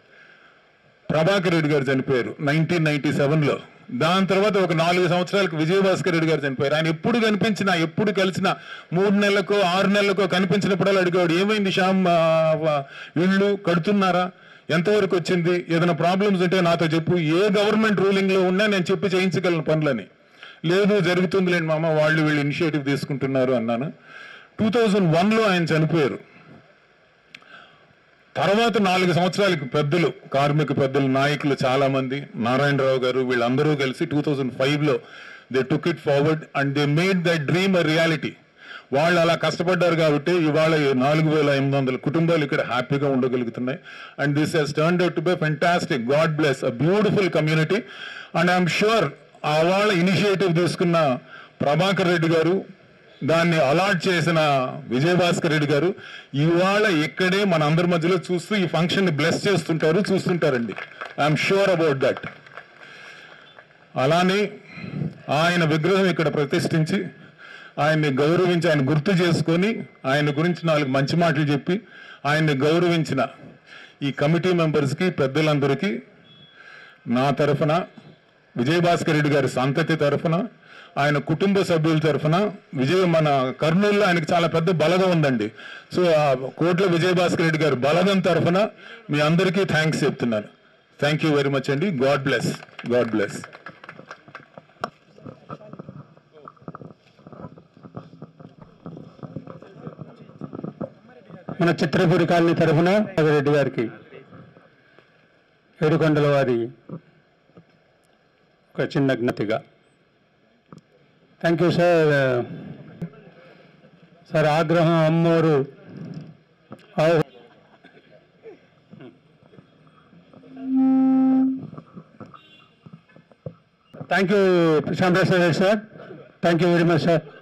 ప్రభాకర్ రెడ్డి గారు చనిపోయారు నైన్టీన్ నైన్టీ సెవెన్లో దాని తర్వాత ఒక నాలుగు సంవత్సరాలకు విజయభాస్కర్ రెడ్డి గారు చనిపోయారు ఆయన ఎప్పుడు కనిపించినా ఎప్పుడు కలిసినా మూడు నెలలకో ఆరు నెలలకో కనిపించినప్పుడల్లా అడిగాడు ఏమైంది శ్యామ్ ఆ, ఆ, ఇళ్ళు కడుతున్నారా ఎంతవరకు వచ్చింది ఏదైనా ప్రాబ్లమ్స్ ఉంటే నాతో చెప్పు ఏ గవర్నమెంట్ రూలింగ్ లో ఉన్నా నేను చెప్పి చేయించగలను పనులని లేదు జరుగుతుందిలేండి మామ వాళ్ళు వీళ్ళు ఇనిషియేటివ్ తీసుకుంటున్నారు అన్నాను టూ థౌజండ్ వన్లో ఆయన చనిపోయారు తర్వాత నాలుగు సంవత్సరాలకి పెద్దలు కార్మిక పెద్దలు నాయకులు చాలా మంది నారాయణరావు గారు వీళ్ళందరూ కలిసి టూ థౌజండ్ ఫైవ్లో they took it forward and they made the dream a reality వాళ్ళు అలా కష్టపడ్డారు కాబట్టి ఇవాళ ఈ నాలుగు వేల ఎనిమిది వందల కుటుంబాలు ఇక్కడ హ్యాపీగా ఉండగలుగుతున్నాయి and this has turn out to be fantastic God bless a beautiful community and I'm sure ఆ వాళ్ళ ఇనిషియేటివ్ తీసుకున్న ప్రభాకర్ రెడ్డి గారు దాన్ని అలాట్ చేసిన విజయభాస్కర్ రెడ్డి గారు ఇవాళ ఇక్కడే మన అందరి మధ్యలో చూస్తూ ఈ ఫంక్షన్ ని బ్లెస్ చేస్తుంటారు చూస్తుంటారండి ఐఎమ్ షూర్ అబౌట్ దట్ అలానే ఆయన విగ్రహం ఇక్కడ ప్రతిష్ఠించి ఆయన్ని గౌరవించి ఆయన గుర్తు చేసుకొని ఆయన గురించి నాలుగు మంచి మాటలు చెప్పి ఆయన్ని గౌరవించిన ఈ కమిటీ మెంబర్స్కి పెద్దలందరికీ నా తరఫున విజయభాస్కర్ రెడ్డి గారి సంతతి తరఫున ఆయన కుటుంబ సభ్యుల తరఫున విజయ మన కర్నూలులో ఆయనకి చాలా పెద్ద బలగం ఉందండి సో ఆ కోట్ల విజయభాస్కర్ రెడ్డి గారు బలగం తరఫున మీ అందరికీ థ్యాంక్స్ చెప్తున్నాను థ్యాంక్ యూ వెరీ మచ్ అండి గాడ్ బ్లెస్ గాడ్ బ్లెస్ మన చిత్రపూడి కాలనీ తరఫున రెడ్డి గారికి ఏడుకొండల వారి ఒక చిన్న జ్ఞతిగా థ్యాంక్ యూ సార్ సార్ ఆగ్రహం అమ్మోరు ah- thank you Shyamaprasad Reddy sir thank you very much sir